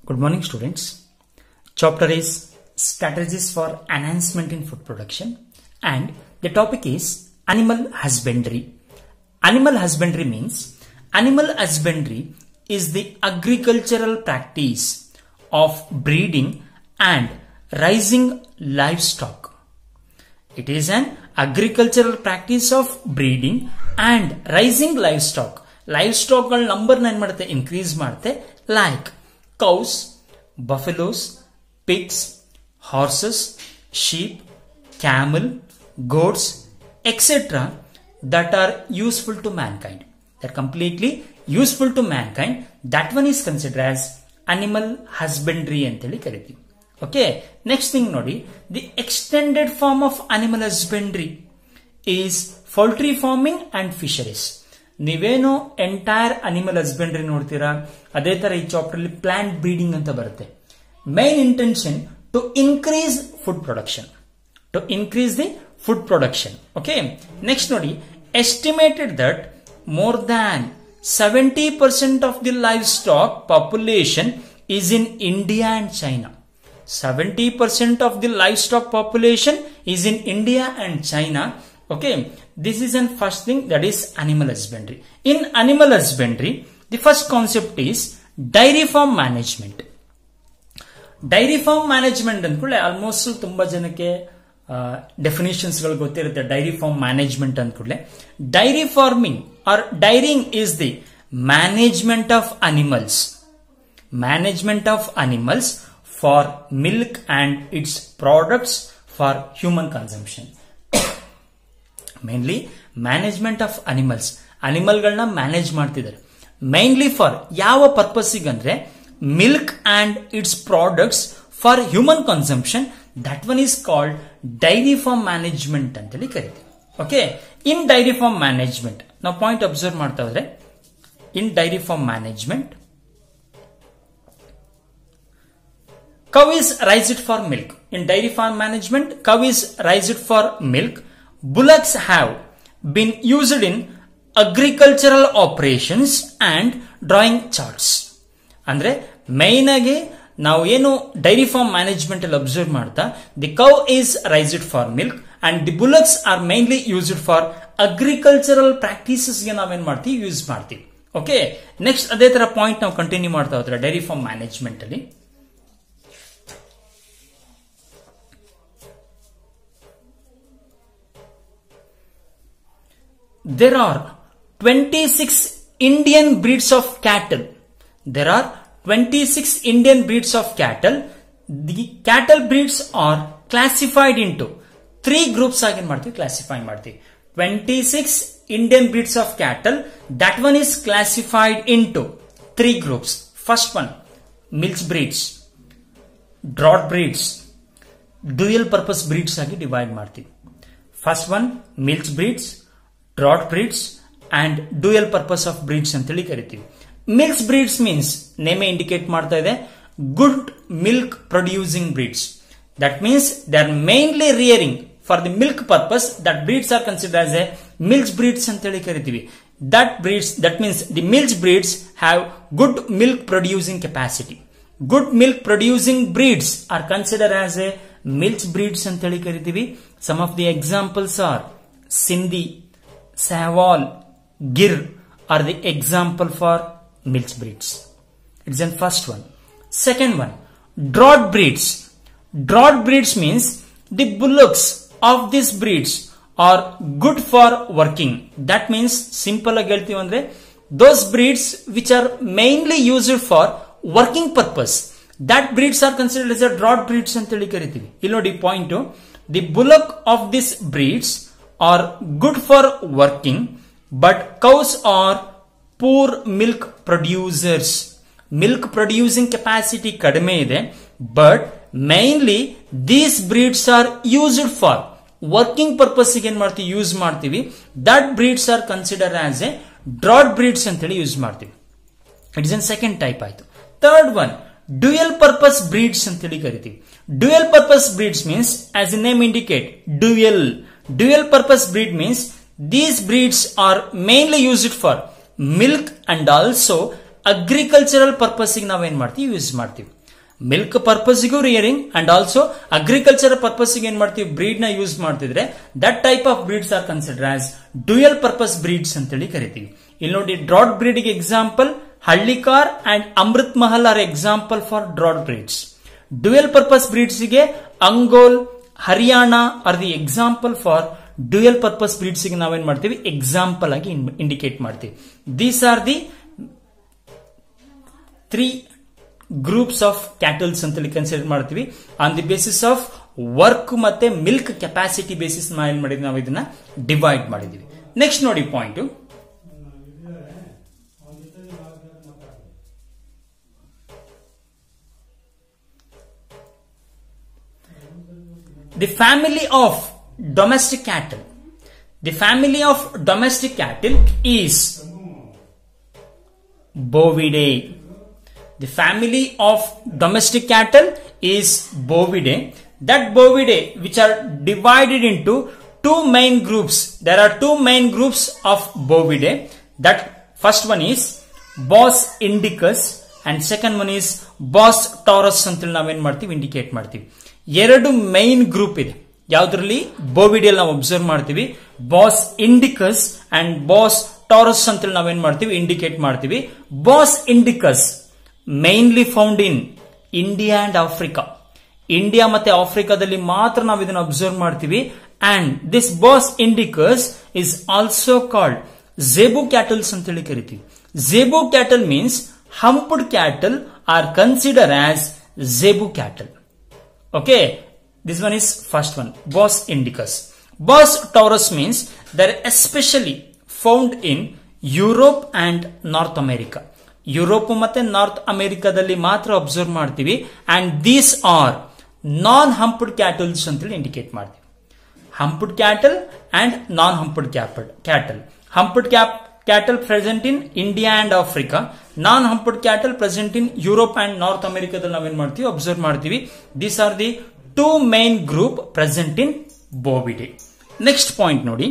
Good morning, students. Chapter is Strategies for Enhancement in Food Production, and the topic is Animal Husbandry. Animal husbandry means animal husbandry is the agricultural practice of breeding and raising livestock. It is an agricultural practice of breeding and raising livestock. Livestock ಗಳ number ಏನ್ ಮಾಡುತ್ತೆ increase ಮಾಡುತ್ತೆ like cows buffaloes pigs horses sheep camel goats etcetera that are useful to mankind that completely useful to mankind that one is consider as animal husbandry ಅಂತೇಳಿ ಕರಿತೀವಿ okay next thing ನೋಡಿ the extended form of animal husbandry is poultry farming and fisheries ನೀವೇನು entire animal husbandry ನೋಡ್ತೀರಾ ಅದೇ ತರ ಈ chapter ಅಲ್ಲಿ plant breeding ಅಂತ ಬರುತ್ತೆ main intention to increase food production to increase the food production okay next ನೋಡಿ estimated that more than seventy percent of the livestock population is in India and China 70% of the livestock population is in India and China. Okay, this is an first thing that is animal husbandry. In animal husbandry, the first concept is dairy farm management. Dairy farm management ಅಂದ್ಕೊಳ್ಳೆ almost ತುಂಬಾ ಜನಕ್ಕೆ definitions ಗಳು ಗೊತ್ತಿರುತ್ತೆ dairy farm management ಅಂದ್ಕೊಳ್ಳೆ dairy farming or dairying is the management of animals management of animals for milk and its products for human consumption mainly management of animals ಅನಿಮಲ್ಗಳನ್ನ manage ಮಾಡ್ತಿದ್ದಾರೆ mainly for ಯಾವ ಪರ್ಪಸ್ಸಿಗೆ ಅಂದ್ರೆ milk and its products for human consumption that one is called dairy farm management ಅಂತೇಳಿ ಕರಿತೀವಿ okay in dairy farm management ನಾವು point observe ಮಾಡ್ತಾ ಹೋದ್ರೆ in dairy farm management cow is raised for milk in dairy farm management cow is raised for milk bullocks have been used in agricultural operations and drawing charts ಅಂದ್ರೆ main ಆಗಿ ನಾವು ಏನು dairy farm management ಅಲ್ಲಿ observe ಮಾಡ್ತಾ the cow is raised for milk and the bullocks are mainly used for agricultural practices ಗೆ ನಾವೇನ್ ಮಾಡ್ತೀವಿ use ಮಾಡ್ತೀವಿ ಓಕೆ ನೆಕ್ಸ್ಟ್ ಅದೇ ತರ ಪಾಯಿಂಟ್ ನಾವು ಕಂಟಿನ್ಯೂ ಮಾಡ್ತಾ ಹೋದ್ರೆ ಡೈರಿ ಫಾರ್ಮ್ ಮ್ಯಾನೇಜ್ಮೆಂಟ್ ಅಲ್ಲಿ there are 26 Indian breeds of cattle. There are 26 Indian breeds of cattle. The cattle breeds are classified into three groups again ಮಾಡ್ತೀವಿ classify ಮಾಡ್ತೀವಿ 26 Indian breeds of cattle that one is classified into three groups first one milk breeds drought breeds dual purpose breeds ಆಗಿ divide ಮಾಡ್ತೀವಿ first one milk breeds draught breeds and dual purpose of breeds ಅಂತೇಳಿ ಕರಿತೀವಿ milks breeds means name indicate ಮಾಡ್ತಾ ಇದೆ good milk producing breeds that means they are mainly rearing for the milk purpose that breeds are consider as a milks breeds ಅಂತೇಳಿ ಕರಿತೀವಿ that breeds that means the milks breeds have good milk producing capacity good milk producing breeds are consider as a milks breeds ಅಂತೇಳಿ ಕರಿತೀವಿ some of the examples are Sindhi Saval, Gir are the example for milk breeds. It's the first one. Second one, drought breeds. Drought breeds means the bullocks of these breeds are good for working. That means simple agalti andre those breeds which are mainly used for working purpose. That breeds are considered as a drought breeds ಅಂತೇಳಿ ಕರಿತೀವಿ ಇಲ್ಲಿ ನೋಡಿ point the bullock of this breeds are good for working but cows are poor milk producers milk producing capacity ಕಡಿಮೆ ಇದೆ but mainly these breeds are used for working purpose ಏನ್ ಮಾಡ್ತೀವಿ use ಮಾಡ್ತೀವಿ that breeds are consider as a draught breeds ಅಂತೇಳಿ use ಮಾಡ್ತೀವಿ it's an second type ಆಯ್ತು third one dual purpose breeds ಅಂತೇಳಿ ಕರಿತೀವಿ dual purpose breeds means as a name indicate dual Dual purpose breed means these breeds are mainly used for milk and also agricultural ಪರ್ಪಸ್ಗೆ ನಾವೇನ್ ಮಾಡ್ತೀವಿ use ಮಾಡ್ತೀವಿ milk ಪರ್ಪಸ್ಗೂ rearing and also agriculture purpose ಏನ್ ಮಾಡ್ತೀವಿ breed ನ use ಮಾಡ್ತಿದ್ರೆ that type of breeds are consider as dual purpose breeds ಅಂತೇಳಿ ಕರಿತೀವಿ ಇಲ್ಲಿ ನೋಡಿ draught breed example Hallikar and Amrit Mahal are example for draught breeds dual purpose breeds ಗೆ Ongole Haryana are the example for dual purpose breeds ಗೆ ನಾವೇನ್ ಮಾಡ್ತೀವಿ ಎಕ್ಸಾಂಪಲ್ ಆಗಿ ಇಂಡಿಕೇಟ್ ಮಾಡ್ತೀವಿ these are the three groups of cattles ಅಂತೇಳಿ ಕನ್ಸಿಡರ್ ಮಾಡ್ತೀವಿ on the basis of work ಮತ್ತೆ milk capacity basis ಏನ್ ಮಾಡಿದ್ವಿ ನಾವು ಇದನ್ನ ಡಿವೈಡ್ ಮಾಡಿದೀವಿ ನೆಕ್ಸ್ಟ್ ನೋಡಿ point the family of domestic cattle the family of domestic cattle is bovidae the family of domestic cattle is bovidae that bovidae which are divided into two main groups there are two main groups of bovidae that first one is bos indicus and second one is bos taurus ಅಂತೇಳಿ ನಾವೇನ್ ಮಾಡ್ತೀವಿ indicate ಮಾಡ್ತೀವಿ ಎರಡು main group ಇದೆ ಯಾವ್ದ್ರಲ್ಲಿ ಬೋವಿಡಿಯಲ್ಲಿ ನಾವು observe ಮಾಡ್ತೀವಿ Bos indicus and Bos taurus ಅಂತೇಳಿ ನಾವೇನ್ ಮಾಡ್ತೀವಿ ಇಂಡಿಕೇಟ್ ಮಾಡ್ತೀವಿ Bos indicus mainly found in India and Africa India ಮತ್ತೆ ಆಫ್ರಿಕಾದಲ್ಲಿ ಮಾತ್ರ ನಾವು ಇದನ್ನು ಅಬ್ಸರ್ವ್ ಮಾಡ್ತೀವಿ and this Bos indicus is also called zebu cattles ಅಂತೇಳಿ ಕರಿತೀವಿ zebu cattle means humped cattle are consider as zebu cattle okay this one is first one bos indicus bos taurus means they're especially found in europe and north america Europe ಮತ್ತೆ north ಅಮೆರಿಕಾದಲ್ಲಿ ಮಾತ್ರ observe ಮಾಡ್ತೀವಿ and these are non humped cattles ಅಂತೇಳಿ indicate ಮಾಡ್ತೀವಿ humped cattle and non humped capped cattle humped cap cattle present in India and Africa non humped cattle present in Europe and north ಅಮೆರಿಕಾದಲ್ಲಿ ನಾವೇನ್ ಮಾಡ್ತೀವಿ observe ಮಾಡ್ತೀವಿ these are the two main group present in Bovidae next point ನೋಡಿ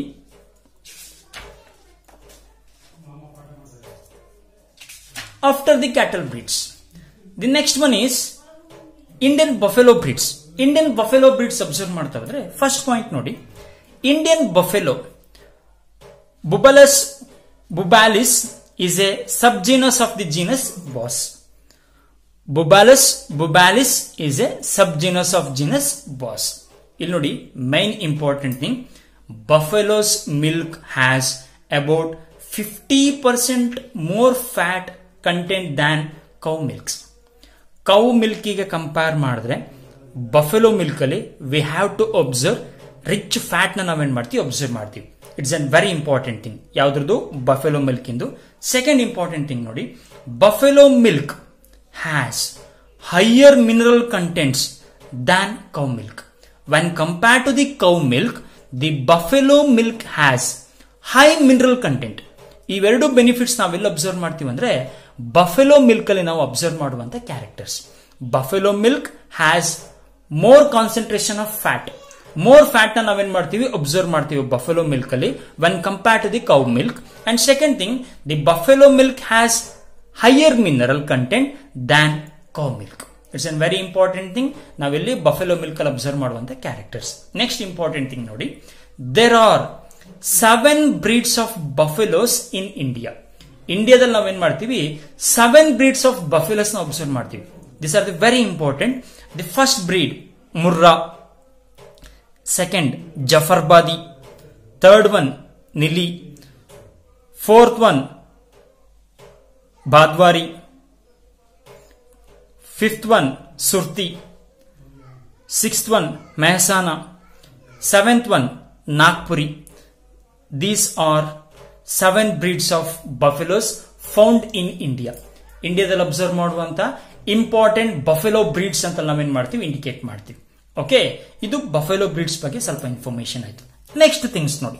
after the cattle breeds the next one is Indian buffalo breeds Indian buffalo breeds observe ಮಾಡ್ತಾ ಹೋದ್ರೆ first point ನೋಡಿ Indian buffalo bubalus bubalis is a subgenus of the genus Bos. Bubalus bubalis is a subgenus of genus Bos. ಇಲ್ಲಿ ನೋಡಿ main important thing buffaloes milk has about fifty percent more fat content than cow milks cow ಮಿಲ್ಕಿಗೆ compare ಮಾಡಿದ್ರೆ buffalo milk ಅಲ್ಲಿ we have to observe rich fat ನ ನಾವೇನ್ ಮಾಡ್ತೀವಿ observe ಮಾಡ್ತೀವಿ it's an very important thing ಯಾವ್ದ್ರದ್ದು buffalo milk ಇಂದು second important thing ನೋಡಿ buffalo milk has higher mineral contents than cow milk when compare to the cow milk the buffalo milk has high mineral content ಇವೆರಡು benefits ನಾವೆಲ್ಲ observe ಮಾಡ್ತೀವಿ ಅಂದ್ರೆ buffalo milk ಅಲ್ಲಿ ನಾವು observe ಮಾಡುವಂತ characters buffalo milk has more concentration of fat more fat ನ ನಾವೇನ್ ಮಾಡ್ತೀವಿ ಅಬ್ಸರ್ವ್ ಮಾಡ್ತೀವಿ ಬಫೆಲೋ ಮಿಲ್ಕ್ ಅಲ್ಲಿ when compare to the cow milk and second thing the buffalo milk has higher mineral content than cow milk it's an very important thing ನಾವಿಲ್ಲಿ buffalo milk ಅಲ್ಲಿ observe ಮಾಡುವಂತ characters next important thing ನೋಡಿ there are seven breeds of buffaloes in India ಇಂಡಿಯಾದಲ್ಲಿ ನಾವೇನ್ ಮಾಡ್ತೀವಿ seven breeds of buffaloes ನ observe ಮಾಡ್ತೀವಿ this are the very important the first breed Murrah second Jafarabadi third one Nili fourth one Bhadawari fifth one Surti sixth one Mehsana seventh one Nagpuri these are seven breeds of buffaloes found in India ಇಂಡಿಯಾದಲ್ಲಿ observe ಮಾಡುವಂತ important buffalo breeds ಅಂತ ನಾವೇನ್ ಮಾಡ್ತೀವಿ indicate ಮಾಡ್ತೀವಿ okay ಇದು buffalo breeds ಬಗ್ಗೆ ಸ್ವಲ್ಪ information ಆಯ್ತು ನೆಕ್ಸ್ಟ್ ಥಿಂಗ್ಸ್ ನೋಡಿ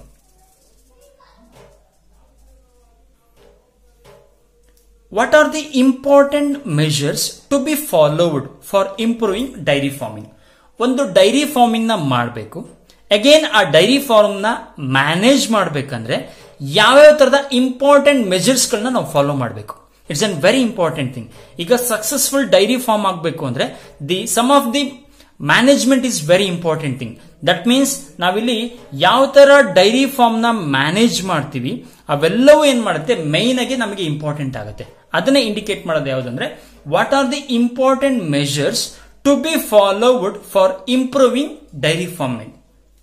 what are the important measures to be followed for improving dairy farming ಒಂದು ಡೈರಿ ಫಾರ್ಮಿಂಗ್ ನ ಮಾಡಬೇಕು ಅಗೇನ್ ಆ ಡೈರಿ ಫಾರ್ಮ್ ನ ಮ್ಯಾನೇಜ್ ಮಾಡಬೇಕಂದ್ರೆ ಯಾವ್ಯಾವ ತರದ ಇಂಪಾರ್ಟೆಂಟ್ ಮೆಜರ್ಸ್ ಗಳನ್ನ ನಾವು ಫಾಲೋ ಮಾಡಬೇಕು it's an very important thing ಈಗ ಸಕ್ಸಸ್ಫುಲ್ ಡೈರಿ ಫಾರ್ಮ್ ಆಗಬೇಕು ಅಂದ್ರೆ the sum of the management is very important thing that means ನಾವಿಲ್ಲಿ ಯಾವ ತರ ಡೈರಿ ಫಾರ್ಮ್ ನ ಮ್ಯಾನೇಜ್ ಮಾಡ್ತೀವಿ ಅವೆಲ್ಲವೂ ಏನ್ ಮಾಡುತ್ತೆ ಮೈನ್ ಆಗಿ ನಮಗೆ ಇಂಪಾರ್ಟೆಂಟ್ ಆಗುತ್ತೆ ಅದನ್ನ ಇಂಡಿಕೇಟ್ ಮಾಡೋದು ಯಾವುದಂದ್ರೆ what are the important measures to be followed for improving dairy farming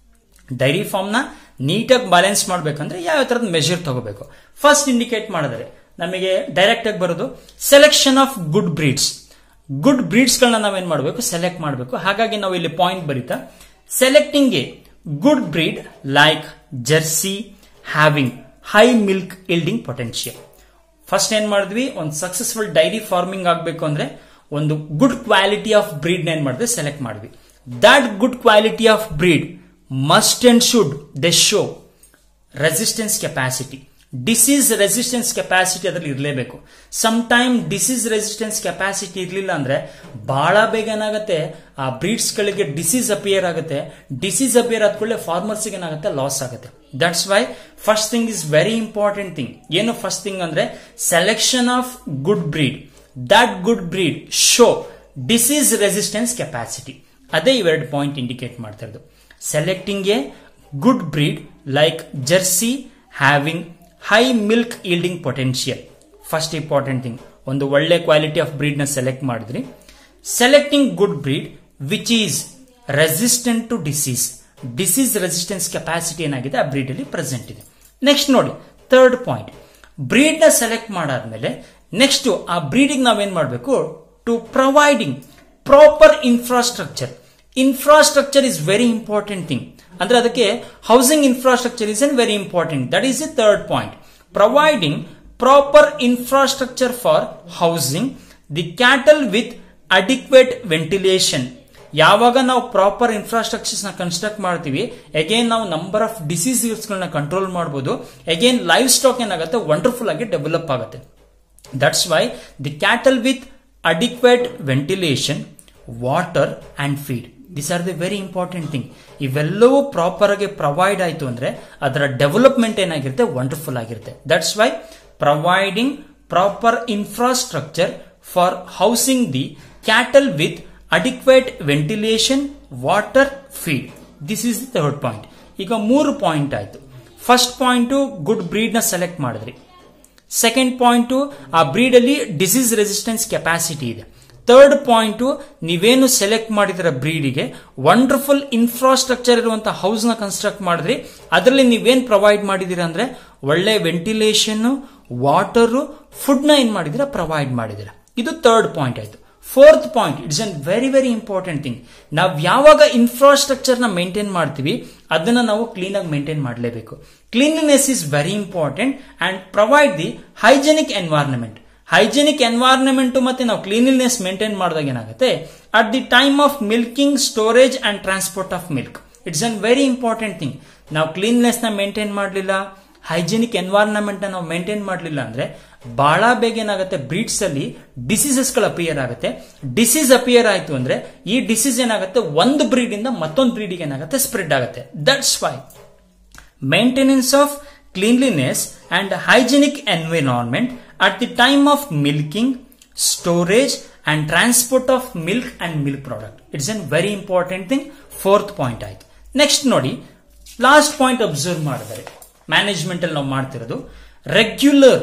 dairy farm ನ ನೀಟಾಗಿ ಬ್ಯಾಲೆನ್ಸ್ ಮಾಡಬೇಕಂದ್ರೆ ಯಾವ ತರದ ಮೆಷರ್ ತಗೋಬೇಕು ಫಸ್ಟ್ ಇಂಡಿಕೇಟ್ ಮಾಡಿದ್ರೆ ನಮಗೆ ಡೈರೆಕ್ಟ್ ಆಗಿ ಬರೋದು selection of good breeds good breeds ಗಳನ್ನ ನಾವೇನ್ ಮಾಡಬೇಕು ಸೆಲೆಕ್ಟ್ ಮಾಡಬೇಕು ಹಾಗಾಗಿ ನಾವು ಇಲ್ಲಿ ಪಾಯಿಂಟ್ ಬರೀತಾ selecting a good breed like Jersey having high milk yielding potential first ಏನ್ ಮಾಡಿದ್ವಿ ಒಂದು ಸಕ್ಸಸ್ಫುಲ್ ಡೈರಿ ಫಾರ್ಮಿಂಗ್ ಆಗಬೇಕು ಅಂದ್ರೆ ಒಂದು ಗುಡ್ ಕ್ವಾಲಿಟಿ ಆಫ್ ಬ್ರೀಡ್ ಏನ್ ಮಾಡಿದ್ವಿ ಸೆಲೆಕ್ಟ್ ಮಾಡಿದ್ವಿ that good quality of breed must and should they show resistance capacity disease resistance capacity ಅದ್ರಲ್ಲಿ ಇರಲೇಬೇಕು some time disease resistance capacity ಇರಲಿಲ್ಲ ಅಂದ್ರೆ ಬಹಳ ಬೇಗ ಏನಾಗುತ್ತೆ ಆ ಬ್ರೀಡ್ಸ್ ಗಳಿಗೆ ಡಿಸೀಸ್ ಅಪಿಯರ್ ಆಗುತ್ತೆ ಡಿಸೀಸ್ ಅಪಿಯರ್ ಆದ ಕೂಡಲೇ ಫಾರ್ಮರ್ಸ್ ಏನಾಗುತ್ತೆ ಲಾಸ್ ಆಗುತ್ತೆ that's why first thing is very important thing ಏನು ಫಸ್ಟ್ ಥಿಂಗ್ ಅಂದ್ರೆ selection of good breed that good breed show disease resistance capacity ಅದೇ ಇವೆರಡು ಪಾಯಿಂಟ್ ಇಂಡಿಕೇಟ್ ಮಾಡ್ತಾ ಇರೋದು selecting a good breed like Jersey having high milk yielding potential first important thing ಒಂದು ಒಳ್ಳೆ quality of breed ನ select ಮಾಡಿದ್ರಿ selecting good breed which is resistant to disease disease resistance capacity ಏನಾಗಿದೆ ಆ breed ಅಲ್ಲಿ present ಇದೆ next ನೋಡಿ third point breed ನ ಸೆಲೆಕ್ಟ್ ಮಾಡಾದ್ಮೇಲೆ ನೆಕ್ಸ್ಟ್ ಆ ಬ್ರೀಡಿಂಗ್ ನಾವೇನ್ ಮಾಡಬೇಕು to providing proper infrastructure infrastructure is very important thing ಅಂದ್ರೆ ಅದಕ್ಕೆ housing infrastructure is N very important that is a third point providing proper infrastructure for housing the cattle with adequate ventilation ಯಾವಾಗ ನಾವು proper infrastructures ನ construct ಮಾಡ್ತೀವಿ again ನಾವು number of disease ಗಳನ್ನ control ಮಾಡಬಹುದು again livestock ಏನಾಗುತ್ತೆ wonderful ಆಗಿ develop ಆಗುತ್ತೆ that's why the cattle with adequate ventilation water and feed this are the very important thing ಇವೆಲ್ಲವೂ ಪ್ರಾಪರ್ ಆಗಿ ಪ್ರೊವೈಡ್ ಆಯಿತು ಅಂದ್ರೆ ಅದರ ಡೆವಲಪ್ಮೆಂಟ್ ಏನಾಗಿರುತ್ತೆ ವಂಡರ್ಫುಲ್ ಆಗಿರುತ್ತೆ that's Y providing proper infrastructure for housing the cattle with adequate ventilation water feed this is the third point ಈಗ ಮೂರು point ಆಯ್ತು ಫಸ್ಟ್ ಪಾಯಿಂಟ್ ಗುಡ್ ಬ್ರೀಡ್ ನ ಸೆಲೆಕ್ಟ್ ಮಾಡಿದ್ರಿ ಸೆಕೆಂಡ್ ಪಾಯಿಂಟ್ ಆ ಬ್ರೀಡ್ ಅಲ್ಲಿ ಡಿಸೀಸ್ ರೆಸಿಸ್ಟೆನ್ಸ್ ಕೆಪಾಸಿಟಿ ಇದೆ third point ನೀವೇನು select ಮಾಡಿದಿರ ಬ್ರೀಡಿಗೆ ವಂಡರ್ಫುಲ್ ಇನ್ಫ್ರಾಸ್ಟ್ರಕ್ಚರ್ ಇರುವಂತಹ ಹೌಸ್ ನ ಕನ್ಸ್ಟ್ರಕ್ಟ್ ಮಾಡಿದ್ರಿ ಅದರಲ್ಲಿ ನೀವೇನ್ ಪ್ರೊವೈಡ್ ಮಾಡಿದಿರ ಅಂದ್ರೆ ಒಳ್ಳೆ ವೆಂಟಿಲೇಷನ್ ವಾಟರ್ ಫುಡ್ ನ ಏನ್ ಮಾಡಿದಿರ ಪ್ರೊವೈಡ್ ಮಾಡಿದಿರ ಇದು ಥರ್ಡ್ ಪಾಯಿಂಟ್ ಆಯ್ತು fourth point it's an very very important thing ನಾವು ಯಾವಾಗ ಇನ್ಫ್ರಾಸ್ಟ್ರಕ್ಚರ್ ನ ಮೇಂಟೈನ್ ಮಾಡ್ತೀವಿ ಅದನ್ನ ನಾವು ಕ್ಲೀನ್ ಆಗಿ ಮೇಂಟೈನ್ ಮಾಡಲೇಬೇಕು cleanliness is very important and provide the hygienic environment hygienic environment ಮತ್ತೆ ನಾವು ಕ್ಲೀನ್ಲಿನೆಸ್ ಮೇಂಟೈನ್ ಮಾಡಿದಾಗ ಏನಾಗುತ್ತೆ at the time of milking storage and transport of milk it's an very important thing ನಾವು ಕ್ಲೀನ್ನೆಸ್ ನ maintain ಮಾಡಲಿಲ್ಲ hygienic environment ನಾವು maintain ಮಾಡಲಿಲ್ಲ ಅಂದ್ರೆ ಬಹಳ ಬೇಗ ಏನಾಗುತ್ತೆ ಬ್ರೀಡ್ಸ್ ಅಲ್ಲಿ ಡಿಸೀಸಸ್ ಗಳು ಅಪಿಯರ್ ಆಗುತ್ತೆ ಡಿಸೀಸ್ ಅಪಿಯರ್ ಆಯ್ತು ಅಂದ್ರೆ ಈ ಡಿಸೀಸ್ ಏನಾಗುತ್ತೆ ಒಂದು ಬ್ರೀಡ್ ಇಂದ ಮತ್ತೊಂದು ಬ್ರೀಡಿಗೆ ಏನಾಗುತ್ತೆ ಸ್ಪ್ರೆಡ್ ಆಗುತ್ತೆ that's why maintenance of cleanliness and hygienic environment at the time of milking storage and transport of milk and milk product it's an very important thing fourth point ಆಯ್ತು next ನೋಡಿ last point observe ಮಾಡಿದರೆ management ಅಲ್ಲಿ ನಾವು ಮಾಡ್ತಿರೋದು regular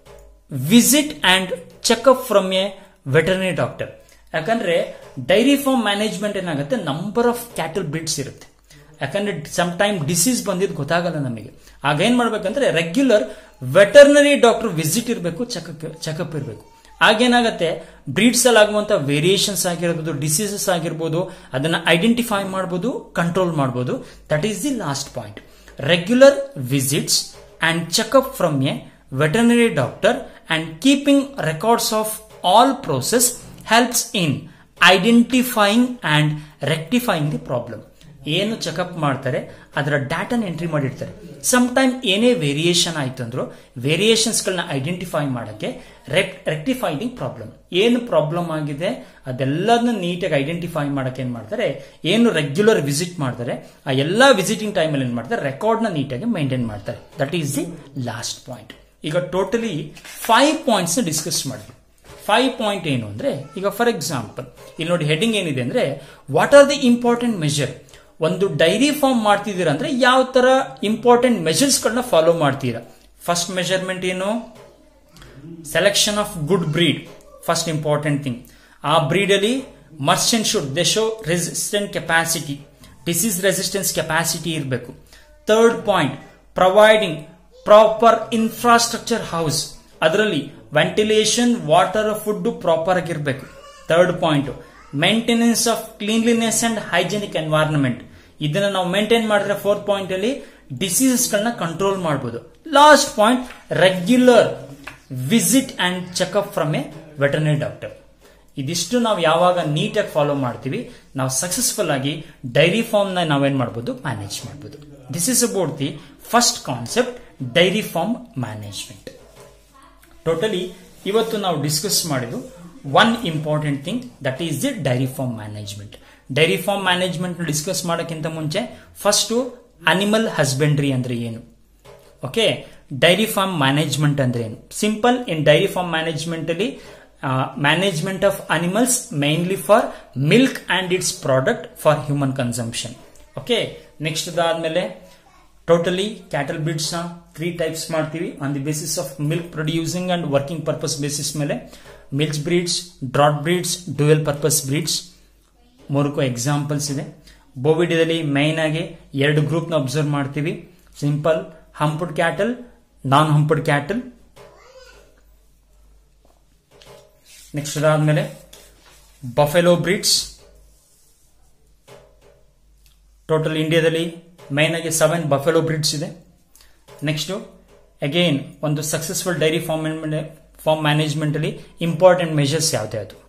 visit and checkup from a veterinary doctor ಯಾಕಂದ್ರೆ dairy farm management ಏನಾಗುತ್ತೆ number of cattle breeds ಇರುತ್ತೆ ಯಾಕಂದ್ರೆ ಸಮ್ ಟೈಮ್ ಡಿಸೀಸ್ ಬಂದಿದ್ದು ಗೊತ್ತಾಗಲ್ಲ ನಮಗೆ ಆಗ ಏನ್ ಮಾಡ್ಬೇಕಂದ್ರೆ ರೆಗ್ಯುಲರ್ ವೆಟರ್ನರಿ ಡಾಕ್ಟರ್ ವಿಸಿಟ್ ಇರಬೇಕು ಚೆಕಪ್ ಚೆಕಪ್ ಇರಬೇಕು ಆಗೇನಾಗತ್ತೆ ಬ್ರೀಡ್ಸ್ ಅಲ್ಲಿ ಆಗುವಂತ ವೇರಿಯೇಷನ್ಸ್ ಆಗಿರ್ಬೋದು ಡಿಸೀಸಸ್ ಆಗಿರ್ಬೋದು ಅದನ್ನ ಐಡೆಂಟಿಫೈ ಮಾಡಬಹುದು ಕಂಟ್ರೋಲ್ ಮಾಡಬಹುದು that is the last point regular visits and checkup from a veterinary doctor and keeping records of all process helps in identifying and rectifying the problem ಏನು checkup ಮಾಡ್ತಾರೆ ಅದರ ಡಾಟಾನ entry ಮಾಡಿರ್ತಾರೆ some time ಏನೇ variation ಆಯ್ತು ಅಂದ್ರು variations ಗಳನ್ನ identify ಮಾಡಕ್ಕೆ ರೆಕ್ಟಿಫೈಡಿಂಗ್ ಪ್ರಾಬ್ಲಮ್ ಏನು ಪ್ರಾಬ್ಲಮ್ ಆಗಿದೆ ಅದೆಲ್ಲದನ್ನ ನೀಟಾಗಿ ಐಡೆಂಟಿಫೈ ಮಾಡಕ್ಕೆ ಏನ್ ಮಾಡ್ತಾರೆ ಏನು ರೆಗ್ಯುಲರ್ ವಿಸಿಟ್ ಮಾಡ್ತಾರೆ ಆ ಎಲ್ಲಾ ವಿಸಿಟಿಂಗ್ ಟೈಮಲ್ಲಿ ಏನ್ ಮಾಡ್ತಾರೆ ರೆಕಾರ್ಡ್ ನ ನೀಟಾಗಿ ಮೈಂಟೈನ್ ಮಾಡ್ತಾರೆ that is the last point ಈಗ ಟೋಟಲಿ ಫೈವ್ ಪಾಯಿಂಟ್ಸ್ ನ ಡಿಸ್ಕಸ್ ಮಾಡಿದ್ವಿ ಫೈವ್ ಪಾಯಿಂಟ್ ಏನು ಅಂದ್ರೆ ಈಗ ಫಾರ್ ಎಕ್ಸಾಂಪಲ್ ಇಲ್ಲಿ ನೋಡಿ ಹೆಡಿಂಗ್ ಏನಿದೆ ಅಂದ್ರೆ what are the important measure ಒಂದು ಡೈರಿ ಫಾರ್ಮ್ ಮಾಡ್ತಿದ್ದೀರಾ ಅಂದ್ರೆ ಯಾವ ತರ ಇಂಪಾರ್ಟೆಂಟ್ ಮೆಜರ್ಸ್ ಗಳನ್ನ ಫಾಲೋ ಮಾಡ್ತೀರಾ ಫಸ್ಟ್ ಮೆಜರ್ಮೆಂಟ್ ಏನು selection of good breed first important thing ಆ ಬ್ರೀಡ್ ಅಲ್ಲಿ merchant should they show resistant capacity disease resistance capacity ಇರಬೇಕು third point providing proper infrastructure house ಅದರಲ್ಲಿ ವೆಂಟಿಲೇಷನ್ ವಾಟರ್ ಫುಡ್ ಪ್ರಾಪರ್ ಆಗಿರ್ಬೇಕು third point maintenance of cleanliness and hygienic environment ಇದನ್ನ ನಾವು maintain ಮಾಡಿದ್ರೆ fourth point ಅಲ್ಲಿ diseases ಗಳನ್ನ control ಮಾಡಬಹುದು last point regular visit and checkup from a veterinary doctor ಇದಿಷ್ಟು ನಾವು ಯಾವಾಗ ನೀಟಾಗಿ ಫಾಲೋ ಮಾಡ್ತೀವಿ ನಾವು ಸಕ್ಸಸ್ಫುಲ್ ಆಗಿ ಡೈರಿ ಫಾರ್ಮ್ ನ ನಾವೇನ್ ಮಾಡಬಹುದು ಮ್ಯಾನೇಜ್ ಮಾಡಬಹುದು this is about the first concept dairy farm management totally ಇವತ್ತು ನಾವು ಡಿಸ್ಕಸ್ ಮಾಡಿದ್ದು one important thing that is the dairy farm management dairy farm management discuss ಮಾಡೋಕ್ಕಿಂತ ಮುಂಚೆ ಫಸ್ಟ್ ಅನಿಮಲ್ ಹಸ್ಬೆಂಡ್ರಿ ಅಂದ್ರೆ ಏನು ಓಕೆ ಡೈರಿ ಫಾರ್ಮ್ ಮ್ಯಾನೇಜ್ಮೆಂಟ್ ಅಂದ್ರೆ ಏನು simple in dairy farm management ಅಲ್ಲಿ management of animals mainly for milk and its product for human consumption okay next ಅದಾದ್ಮೇಲೆ totally cattle breeds ನ three types ಮಾಡ್ತೀವಿ on the basis of milk producing and working purpose basis ಮೇಲೆ milk breeds draught breeds dual purpose breeds ಮೂರಕ್ಕೂ examples ಇದೆ ಬೋವಿಡಿಯಲ್ಲಿ main ಆಗಿ ಎರಡು group ನ ಅಬ್ಸರ್ವ್ ಮಾಡ್ತೀವಿ simple humped cattle non humped cattle next ಅದಾದ್ಮೇಲೆ ಬಫೆಲೋ ಬ್ರೀಡ್ಸ್ ಟೋಟಲ್ ಇಂಡಿಯಾದಲ್ಲಿ ಮೈನ್ ಆಗಿ ಸೆವೆನ್ ಬಫೆಲೋ ಬ್ರೀಡ್ಸ್ ಇದೆ ನೆಕ್ಸ್ಟ್ ಅಗೈನ್ ಒಂದು successful dairy farm farm management ಅಲ್ಲಿ ಇಂಪಾರ್ಟೆಂಟ್ ಮೆಜರ್ಸ್ ಯಾವ್ದು